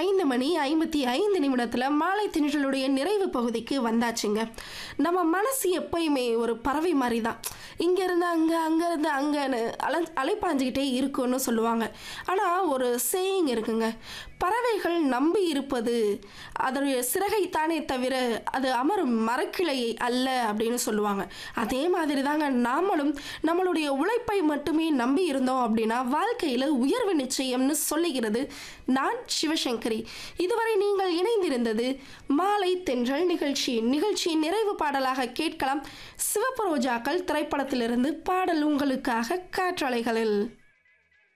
ஐந்து மணி ஐம்பத்தி ஐந்து நிமிடத்தில் மாலை திணிகளுடைய நிறைவு பகுதிக்கு வந்தாச்சுங்க நம்ம மனசு எப்பயுமே ஒரு பறவை மாதிரி தான் இங்கேருந்து அங்கே அங்கேருந்து அங்கேன்னு அலை அலைப்பாஞ்சிக்கிட்டே இருக்குன்னு சொல்லுவாங்க ஆனால் ஒரு சேயிங் இருக்குங்க பறவைகள் நம்பி இருப்பது அதனுடைய சிறகைத்தானே தவிர அது அமரும் மரக்கிளையை அல்ல அப்படின்னு சொல்லுவாங்க அதே மாதிரி தாங்க நாமளும் நம்மளுடைய உழைப்பை மட்டுமே நம்பி இருந்தோம் அப்படின்னா வாழ்க்கையில் உயர்வு நிச்சயம்னு சொல்லுகிறது நான் சிவசங்கரி இதுவரை நீங்கள் இணைந்திருந்தது மாலை தென்றல் நிகழ்ச்சி நிகழ்ச்சியின் நிறைவு பாடலாக கேட்கலாம் சிவப்பு ரோஜாக்கள் திரைப்படத்திலிருந்து பாடல் உங்களுக்காக காற்றலைகளில்